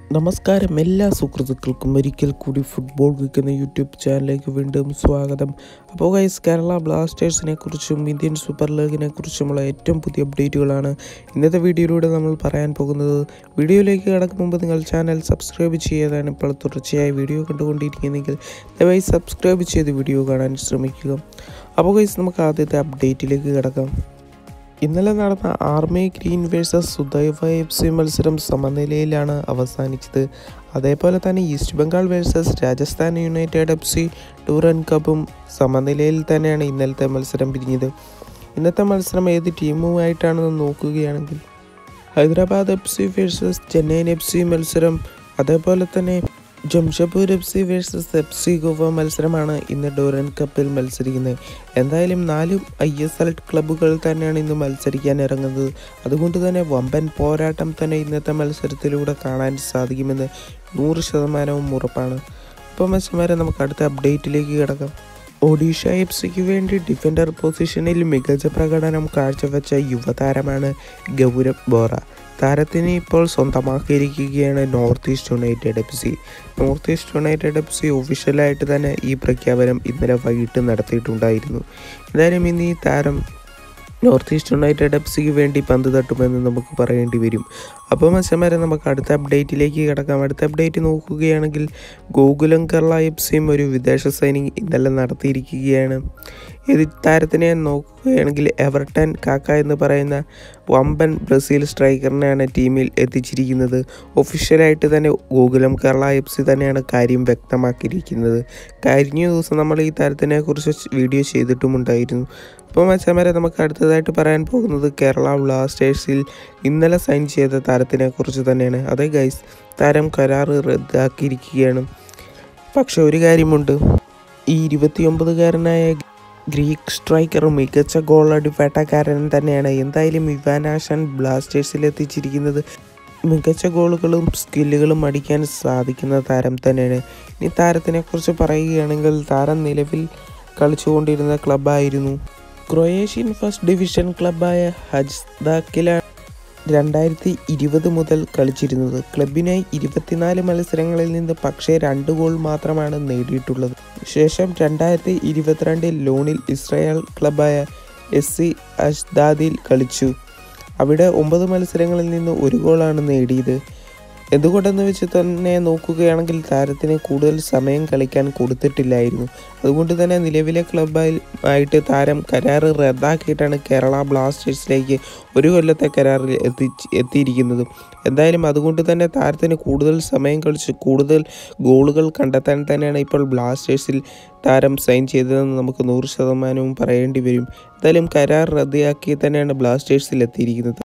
നമസ്കാരം എല്ലാ സുഹൃത്തുക്കൾക്കും ഒരിക്കൽ കൂടി ഫുട്ബോൾ വിൽക്കുന്ന യൂട്യൂബ് ചാനലിലേക്ക് വീണ്ടും സ്വാഗതം അപ്പോൾ ഗൈസ് കേരള ബ്ലാസ്റ്റേഴ്സിനെ കുറിച്ചും ഇന്ത്യൻ സൂപ്പർ ലീഗിനെ കുറിച്ചുമുള്ള ഏറ്റവും പുതിയ അപ്ഡേറ്റുകളാണ് ഇന്നത്തെ വീഡിയോയിലൂടെ നമ്മൾ പറയാൻ പോകുന്നത് വീഡിയോയിലേക്ക് കടക്കും മുമ്പ് നിങ്ങൾ ചാനൽ സബ്സ്ക്രൈബ് ചെയ്യാതാണ് ഇപ്പോൾ തുടർച്ചയായി വീഡിയോ കണ്ടുകൊണ്ടിരിക്കുന്നെങ്കിൽ ദയവായി സബ്സ്ക്രൈബ് ചെയ്ത് വീഡിയോ കാണാൻ ശ്രമിക്കുക അപ്പോൾ ഗൈസ് നമുക്ക് ആദ്യത്തെ അപ്ഡേറ്റിലേക്ക് കിടക്കാം ഇന്നലെ നടന്ന army green versus Sudeva F C മത്സരം സമനിലയിലാണ് അവസാനിച്ചത് അതേപോലെ തന്നെ east Bengal versus Rajasthan united F C Durand കപ്പും സമനിലയിൽ തന്നെയാണ് ഇന്നലത്തെ മത്സരം പിരിഞ്ഞത് ഇന്നത്തെ മത്സരം ഏത് ടീമുമായിട്ടാണെന്ന് നോക്കുകയാണെങ്കിൽ Hyderabad F C versus Chennaiyin F C മത്സരം അതേപോലെ തന്നെ Jamshedpur F C versus F C Goa മത്സരമാണ് ഇന്ന് ഡോറൻ കപ്പിൽ മത്സരിക്കുന്നത് എന്തായാലും നാലും ഐ എസ് എൽ ക്ലബ്ബുകൾ തന്നെയാണ് ഇന്ന് മത്സരിക്കാൻ ഇറങ്ങുന്നത് അതുകൊണ്ട് തന്നെ വമ്പൻ പോരാട്ടം തന്നെ ഇന്നത്തെ മത്സരത്തിലൂടെ കാണാൻ സാധിക്കുമെന്ന് നൂറ് ശതമാനവും ഉറപ്പാണ് അപ്പോൾ മത്സരമാരെ നമുക്ക് അടുത്ത അപ്ഡേറ്റിലേക്ക് കിടക്കാം ഒഡീഷ എഫ് സിക്ക് വേണ്ടി ഡിഫൻഡർ പൊസിഷനിൽ മികച്ച പ്രകടനം കാഴ്ചവെച്ച യുവതാരമാണ് ഗൗരവ് ബോറ താരത്തിന് ഇപ്പോൾ സ്വന്തമാക്കിയിരിക്കുകയാണ് north east united F C north east united F C ഒഫീഷ്യലായിട്ട് തന്നെ ഈ പ്രഖ്യാപനം ഇന്നലെ വൈകിട്ട് നടത്തിയിട്ടുണ്ടായിരുന്നു എന്തായാലും ഇന്ന് ഈ താരം നോർത്ത് ഈസ്റ്റ് യുണൈറ്റഡ് എഫ് സിക്ക് വേണ്ടി പന്ത് തട്ടുമെന്ന് നമുക്ക് പറയേണ്ടി വരും അപ്പോൾ മത്സരം നമുക്ക് അടുത്ത അപ്ഡേറ്റിലേക്ക് കിടക്കാം അടുത്ത അപ്ഡേറ്റ് നോക്കുകയാണെങ്കിൽ ഗോകുലം കേരള എഫ് സിയും ഒരു വിദേശ സൈനിങ് ഇന്നലെ നടത്തിയിരിക്കുകയാണ് ഇത് താരത്തിനെ നോക്കുകയാണെങ്കിൽ എവർട്ടൺ കാക്ക എന്ന് പറയുന്ന വമ്പൻ ബ്രസീൽ സ്ട്രൈക്കറിനെയാണ് ടീമിൽ എത്തിച്ചിരിക്കുന്നത് ഒഫീഷ്യലായിട്ട് തന്നെ ഗോകുലം കേരള എഫ് സി തന്നെയാണ് കാര്യം വ്യക്തമാക്കിയിരിക്കുന്നത് കഴിഞ്ഞ ദിവസം നമ്മൾ ഈ താരത്തിനെ കുറിച്ച് വീഡിയോ ചെയ്തിട്ടുമുണ്ടായിരുന്നു അപ്പോൾ മത്സരം നമുക്ക് അടുത്തതായിട്ട് പറയാൻ പോകുന്നത് കേരള ബ്ലാസ്റ്റേഴ്സിൽ ഇന്നലെ സൈൻ ചെയ്ത താരത്തിനെ കുറിച്ച് തന്നെയാണ് അതെ ഗൈസ് താരം കരാറ് റദ്ദാക്കിയിരിക്കുകയാണ് പക്ഷെ ഒരു കാര്യമുണ്ട് ഈ ഇരുപത്തിയൊമ്പതുകാരനായ ഗ്രീക്ക് സ്ട്രൈക്കർ മികച്ച ഗോളടി വേട്ടക്കാരൻ തന്നെയാണ് എന്തായാലും ഇവാനാഷൻ ബ്ലാസ്റ്റേഴ്സിൽ എത്തിച്ചിരിക്കുന്നത് മികച്ച ഗോളുകളും സ്കില്ലുകളും അടിക്കാൻ സാധിക്കുന്ന താരം തന്നെയാണ് ഇനി താരത്തിനെ കുറിച്ച് പറയുകയാണെങ്കിൽ താരം നിലവിൽ കളിച്ചുകൊണ്ടിരുന്ന ക്ലബ്ബായിരുന്നു ക്രൊയേഷ്യൻ ഫസ്റ്റ് ഡിവിഷൻ ക്ലബ്ബായ ഹജ്ദാക്കിലാണ് രണ്ടായിരത്തി ഇരുപത് മുതൽ കളിച്ചിരുന്നത് ക്ലബിനായി ഇരുപത്തിനാല് മത്സരങ്ങളിൽ നിന്ന് പക്ഷേ രണ്ട് ഗോൾ മാത്രമാണ് നേടിയിട്ടുള്ളത് ശേഷം രണ്ടായിരത്തി ഇരുപത്തിരണ്ടിൽ ലോണിൽ ഇസ്രായേൽ ക്ലബായ എസ് സി അഷ്ദാദിൽ കളിച്ചു അവിടെ ഒമ്പത് മത്സരങ്ങളിൽ നിന്ന് ഒരു ഗോളാണ് നേടിയത് എന്തുകൊണ്ടെന്ന് വെച്ച് തന്നെ നോക്കുകയാണെങ്കിൽ താരത്തിന് കൂടുതൽ സമയം കളിക്കാൻ കൊടുത്തിട്ടില്ലായിരുന്നു അതുകൊണ്ട് തന്നെ നിലവിലെ ക്ലബായി ആയിട്ട് താരം കരാർ റദ്ദാക്കിയിട്ടാണ് കേരള ബ്ലാസ്റ്റേഴ്സിലേക്ക് ഒരു കൊല്ലത്തെ കരാറിൽ എത്തി എത്തിയിരിക്കുന്നത് എന്തായാലും അതുകൊണ്ട് തന്നെ താരത്തിന് കൂടുതൽ സമയം കളിച്ച് കൂടുതൽ ഗോളുകൾ കണ്ടെത്താൻ തന്നെയാണ് ഇപ്പോൾ ബ്ലാസ്റ്റേഴ്സിൽ താരം സൈൻ ചെയ്തതെന്ന് നമുക്ക് നൂറ് ശതമാനവും പറയേണ്ടി വരും എന്തായാലും കരാർ റദ്ദാക്കി തന്നെയാണ് ബ്ലാസ്റ്റേഴ്സിൽ എത്തിയിരിക്കുന്നത്